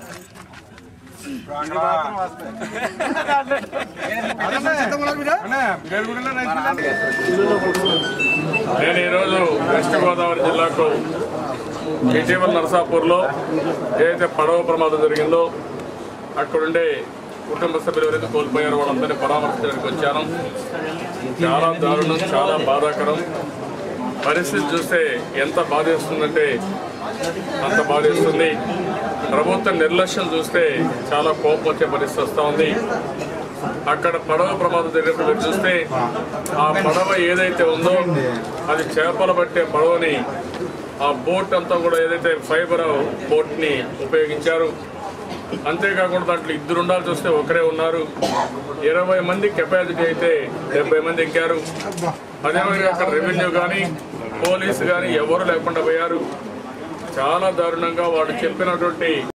నేను ఈరోజు వెస్ట్ గోదావరి జిల్లాకు ఇటీవల నరసాపూర్లో ఏదైతే పడవ ప్రమాదం జరిగిందో అక్కడుండే కుటుంబ సభ్యులు ఎవరైతే కోల్పోయారో వాళ్ళందరినీ పరామర్శించడానికి వచ్చాను చాలా దారుణం చాలా బాధాకరం పరిస్థితి చూస్తే ఎంత బాధేస్తుందంటే అంత బాధేస్తుంది ప్రభుత్వ నిర్లక్ష్యం చూస్తే చాలా కోపం వచ్చే పరిస్థితి వస్తూ ఉంది అక్కడ పడవ ప్రమాదం జరిగినప్పుడు మీరు చూస్తే ఆ పడవ ఏదైతే ఉందో అది చేపలు పట్టే పడవని ఆ బోట్ అంతా కూడా ఏదైతే ఫైబర్ బోట్ ని ఉపయోగించారు అంతేకాకుండా దాంట్లో ఇద్దరు ఉండాల్సి వస్తే ఒకరే ఉన్నారు ఇరవై మంది కెపాసిటీ అయితే డెబ్బై మంది ఎక్కారు అదేవిధంగా అక్కడ రెవెన్యూ కానీ పోలీసు కానీ ఎవరు లేకుండా పోయారు చాలా దారుణంగా వాళ్ళు చెప్పినటువంటి